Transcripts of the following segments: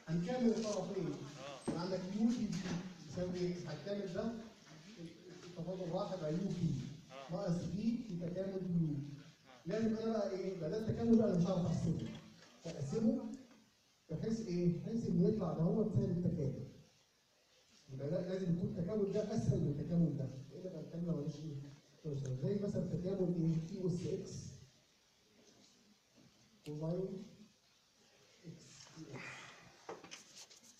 هنكمل الطرفين اه عندك يو في دي يساوي ايه؟ هتكمل ده التفاضل واحد على يو في اه ناقص في في تكامل يو لازم انا بقى ايه؟ بدل التكامل بقى انا مش هعرف احسبه فاقسمه بحيث ايه؟ بحيث ان يطلع ده هو بسبب التكامل يبقى ده لازم يكون التكامل ده اسهل من التكامل ده والا بقى الكلام ملوش ايه؟ ملوش لازمة. زي مثلا تكامل ايه؟ اي اس اكس كوزاين اكس اي اكس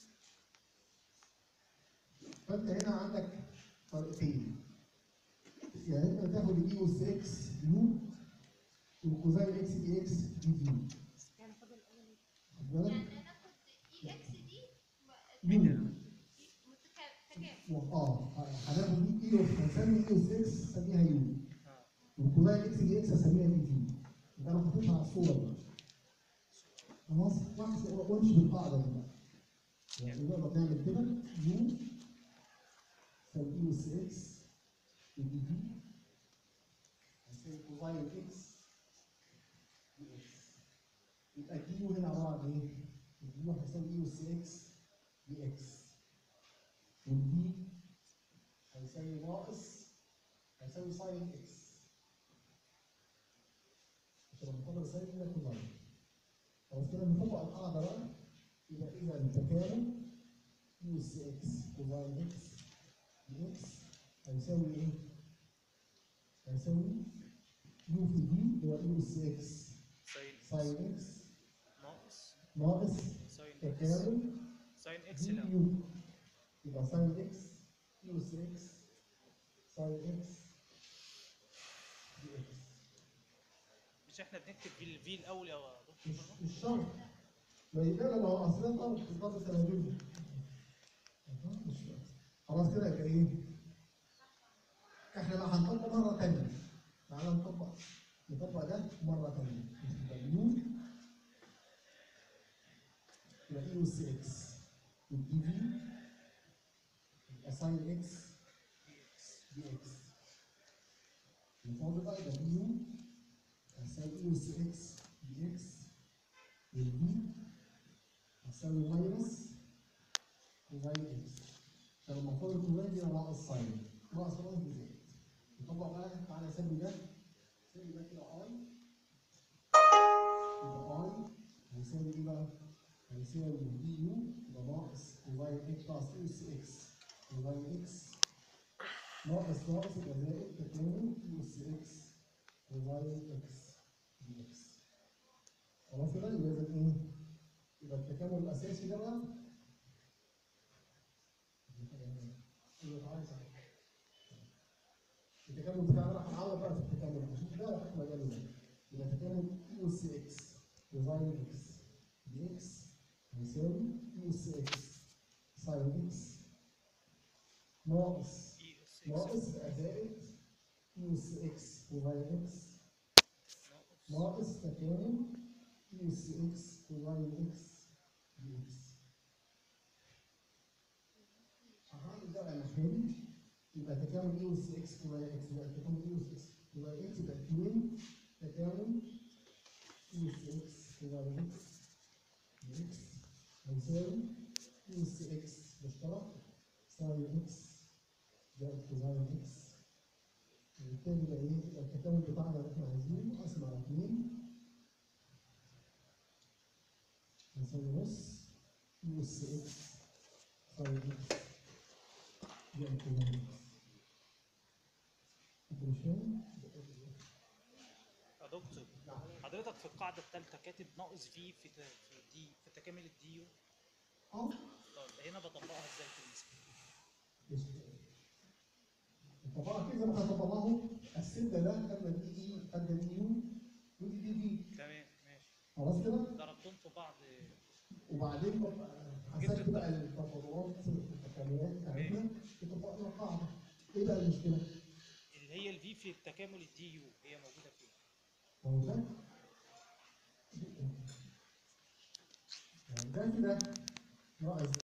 فانت هنا عندك طريقتين يعني انت تاخد الاي اس اكس يو وكوزاين اكس اي اكس دي في يعني خد الاول خد بالك؟ يعني هناخد اي اكس دي يو متكامل و- اه هناخد دي اي اس هنسمي اي اس اكس نسميها يو اه وكوزاين اكس دي اكس هسميها دي في يبقى انا حاططها على الصور بقى خلاص واحد- وامشي بالقاعده دي بقى يعني نقدر نعمل كده يو تساوي اي اس اكس دي في هيساوي كوزاين اكس دي اكس يبقى دي يو هنا عباره عن ايه؟ دي يو هيساوي اي اس اكس دي اكس والدي هيساوي ناقص هيساوي ساين اكس عشان لما نطلع ساين كده كوزاين خلاص كده نطبق القاعده بقى يبقى اذا التكامل يو اس اكس كوزاين اكس دي اكس هيساوي ايه؟ هيساوي يو في دي اللي هو يو اس اكس ساين ساين اكس ناقص ناقص ساين اكس تكامل ساين اكس دي لا يو يبقى ساين اكس يو اس اكس ساين اكس دي اكس مش احنا بنكتب في الفي الاول يا مش دكتور مش شرط ما يبقى ما هو اصلا ضرب ضرب تنازلي مش شرط. خلاص كده يبقى ايه؟ احنا بقى هنطبق مره ثانيه تعالى نطبق نطبق ده مره ثانيه يبقى يو يبقى اي اس اكس والدي في يبقى ساين اكس دي اكس الفاضل بقى يبقى يو هيساوي اي اس اكس دي اكس والبي هتساوي ماينس كوزاين اكس عشان لما فاضل كوزاين دي ناقص ساين ناقص ناقص بزائد نطبق بقى تعالى نسمي ده نسمي ده كده اي يبقى اي هيساوي ايه بقى؟ هيساوي دي يو يبقى ناقص كوزاين اكس ناقص اي اس اكس كوزاين اكس ناقص ناقص يبقى زائد تكامل اي اس اكس كوزاين اكس دي اكس خلاص كده يبقى اذا ايه؟ يبقى التكامل الاساسي ده بقى يبقى تعالى تعالى. التكامل بتاعنا راح نعوض بقى في التكامل هنشوف ده وحكم مجاله ده يبقى تكامل اي اس اكس كوزاين اكس دي اكس هيساوي اي اس اكس ساين اكس ناقص اي اس اكس ناقص بقى زائد اي اس اكس كوزاين اكس ناقص ناقص تكامل اي اس اكس كوزاين اكس دي اكس هعمل ده على محل يبقى تكامل اي اس اكس كوزاين اكس يبقى تكامل اي اس اكس كوزاين اكس يبقى 2 تكامل اي اس اكس كوزاين اكس دي اكس هيساوي اي اس اكس مشترك ساين اكس زائد كوزاين اكس وبالتالي يبقى ايه يبقى التكامل بتاعنا اللي احنا عايزينه اقسم على 2 هيساوي نص يو اس اكس ساين اكس زائد كوزاين اكس انت مش فاهم؟ يا دكتور حضرتك في القاعده الثالثه كاتب ناقص في في ت- في دي في تكامل الديو اه طب هنا بطبقها ازاي في المثال مش طبعا كده زي ما احنا طبقناه قسمنا ده خدنا دي اي خدنا دي يو ودي دي في تمام ماشي خلاص كده ضربتهم في بعض وبعدين بقى حسبت بقى التفاضلات التكاملات بتاعتنا وطبقنا القاعده ايه بقى المشكله؟ اللي هي الفي في التكامل الديو هي موجوده فين هو ده يعني ده كده ناقص